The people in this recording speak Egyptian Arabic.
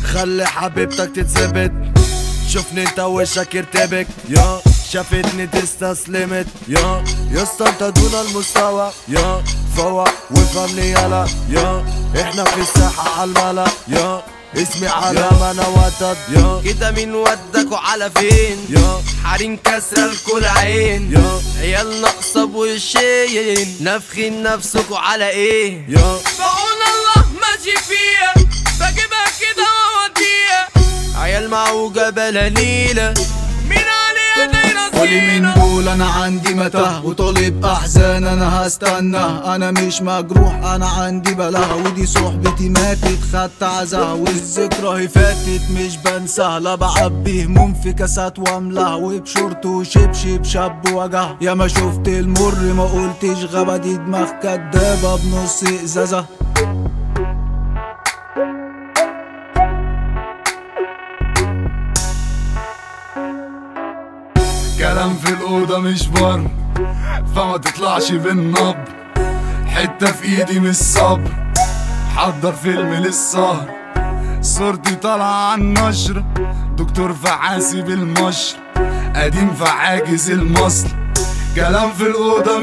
خلي حبيبتك تتثبت شوفني انت وشك يرتبك يا شافتني تستسلمت يا يا اسطى انت دون المستوى يا فوق وافهمني يلا يا احنا في الساحة عالملا يا اسمي على ما انا وتد يا كده مين ودك وعلى فين يا حريم كسرة الكل عين يا عيال ناقصة بوشين نافخين نفسكوا على ايه يا بعون الله ماشي فيها بجيبها كده واوديها عيال معوجة بلاليلة مين عليها دايرة قولي من زينة دول انا عندي متاه وطالب احزان انا هستنى انا مش مجروح انا عندي بلاها ودي صحبتي ماتت خدت عزاها والذكرى هي فاتت مش بنساها لا بعبي هموم في كاسات واملاها وبشورت وشبشب شاب وجع يا ما شفت المر ما قلتش غابة دي دماغ كدابة بنص ازازة كلام في الأوضة مش بر فما تطلعش بالنبر حتة في ايدي مش صبر حضر فيلم للسهر صورتي طالعة عن نشر دكتور فعاسي بالمشر قديم فعاجز المصل كلام في الأوضة